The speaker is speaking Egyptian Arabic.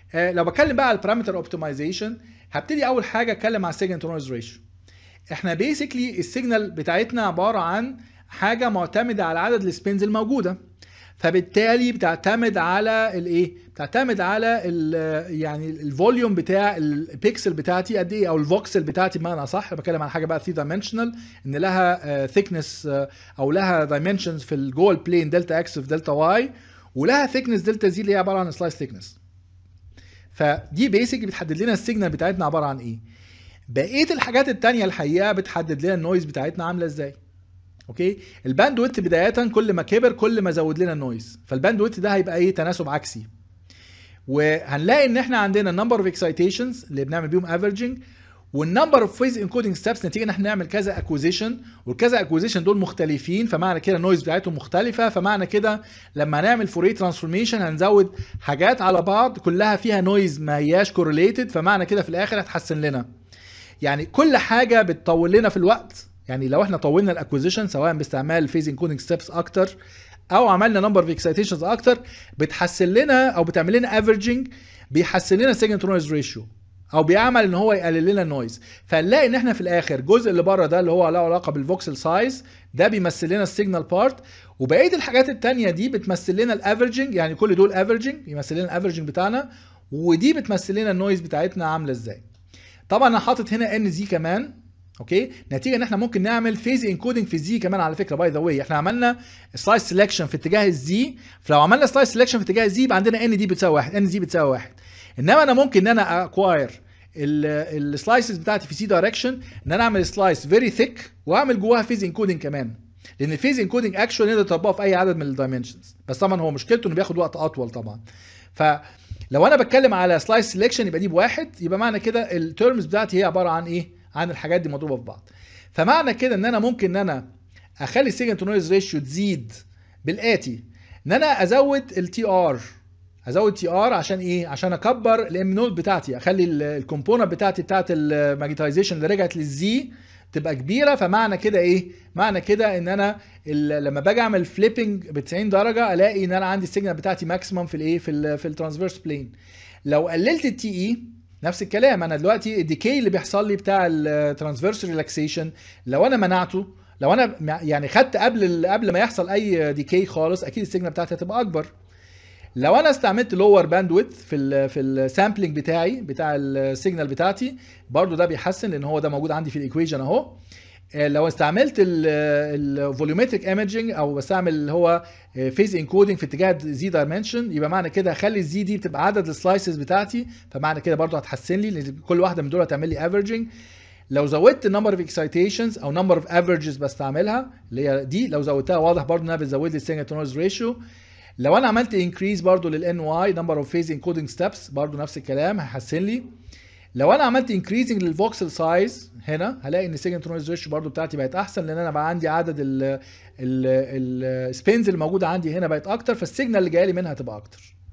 آه لو بتكلم بقى على البارامتر اوبتمايزيشن هبتدي اول حاجه اتكلم على السيجنال تو نويز ريشيو احنا بيسكلي السيجنال بتاعتنا عباره عن حاجه معتمده على عدد السبينز الموجوده فبالتالي بتعتمد على الايه بتعتمد على ال يعني الفوليوم بتاع البيكسل بتاعتي قد ايه او الفوكسل بتاعتي بمعنى اصح بتكلم عن حاجه بقى 3 دايمنشنال ان لها ثيكنس او لها دايمنشنز في الجوه البلين دلتا اكس في دلتا واي ولها ثيكنس دلتا زي اللي هي عباره عن سلايس ثيكنس فدي بيسك بتحدد لنا السيجنال بتاعتنا عباره عن ايه بقيه الحاجات التانية الحقيقه بتحدد لنا النويز بتاعتنا عامله ازاي اوكي الباند ويت بدايه كل ما كبر كل ما زود لنا النويز فالباند ويت ده هيبقى ايه تناسب عكسي وهنلاقي ان احنا عندنا نمبر اوف اكسايتيشنز اللي بنعمل بيهم افريجنج والنمبر اوف فيز انكودنج ستابس نتيجه ان احنا نعمل كذا اكوزيشن والكذا اكوزيشن دول مختلفين فمعنى كده النويز بتاعتهم مختلفه فمعنى كده لما هنعمل فوري ترانسفورميشن هنزود حاجات على بعض كلها فيها نويز ما هياش كورليتد فمعنى كده في الاخر هتحسن لنا يعني كل حاجه بتطول لنا في الوقت يعني لو احنا طولنا الاكوزيشن سواء باستعمال فيز انكودنج ستابس اكتر او عملنا نمبر اوف اكسايتيشنز اكتر بتحسن لنا او بتعمل لنا افريجنج بيحسن لنا سيجنال تو نويز ريشيو او بيعمل ان هو يقلل لنا النويز فنلاقي ان احنا في الاخر الجزء اللي بره ده اللي هو له علاقه بالفوكسل سايز ده بيمثل لنا السيجنال بارت وبقيه الحاجات التانية دي بتمثل لنا الافريجنج يعني كل دول افريجنج يمثل لنا الافريجنج بتاعنا ودي بتمثل لنا النويز بتاعتنا عامله ازاي طبعا انا حاطط هنا ان زي كمان اوكي نتيجه ان احنا ممكن نعمل فيز انكودنج في الزي كمان على فكره باي ذا واي احنا عملنا سلايس سelection في اتجاه الزي فلو عملنا سلايس سelection في اتجاه الزي يبقى عندنا ان دي بتساوي واحد ان زي بتساوي واحد انما انا ممكن ان انا اكواير السلايسز بتاعتي في سي دايركشن ان انا اعمل سلايس فيري ثيك واعمل جواها فيز انكودنج كمان لان الفيز انكودنج اكشوال نقدر نطبقه في اي عدد من الدايمنشنز بس طبعا هو مشكلته انه بياخد وقت اطول طبعا فلو انا بتكلم على سلايس سelection يبقى دي بواحد يبقى معنى كده التيرمز بتاعتي هي عباره عن ايه عن الحاجات دي مضروبه في بعض فمعنى كده ان انا ممكن ان انا اخلي السيجنال تو نويز ريشيو تزيد بالاتي ان انا ازود التي ار ازود تي ار عشان ايه عشان اكبر الام نود بتاعتي اخلي الكومبوننت بتاعتي بتاعت الماجنتايزيشن اللي رجعت للزي تبقى كبيره فمعنى كده ايه معنى كده ان انا لما باجي اعمل فليبنج ب 90 درجه الاقي ان انا عندي السيجنال بتاعتي ماكسيمم في الايه في ال في الترانسفيرس بلين لو قللت التي اي نفس الكلام انا دلوقتي الديكي اللي بيحصل لي بتاع الترانسفيرس ريلاكسيشن لو انا منعته لو انا يعني خدت قبل قبل ما يحصل اي ديكي خالص اكيد السيجنال بتاعتي هتبقى اكبر لو انا استعملت لور باند ويدث في ال في السامبلنج بتاعي بتاع السيجنال بتاعتي برضو ده بيحسن لان هو ده موجود عندي في الايكويشن اهو لو استعملت الفوليومتريك ايمجنج او بستعمل اللي هو فيز انكودنج في اتجاه زي دايمنشن يبقى معنى كده اخلي الزي دي بتبقى عدد السلايسز بتاعتي فمعنى كده برضو هتحسن لي لان كل واحده من دول هتعمل لي افريجنج لو زودت النمبر اوف اكسايتيشنز او نمبر اوف افريجز بستعملها اللي هي دي لو زودتها واضح برضو انها بتزود لي السيجنال تو نويز ريشيو لو انا عملت انكريز برضو للان واي نمبر اوف فيز انكودنج ستبس برضو نفس الكلام هيحسن لي لو انا عملت انكريزنج للفوكسل سايز هنا هلاقي ان السيجنال تو نويز ريشيو برضو بتاعتي بقت احسن لان انا بقى عندي عدد السبينز اللي موجوده عندي هنا بقت اكتر فالسيجنال اللي جايه لي منها هتبقى اكتر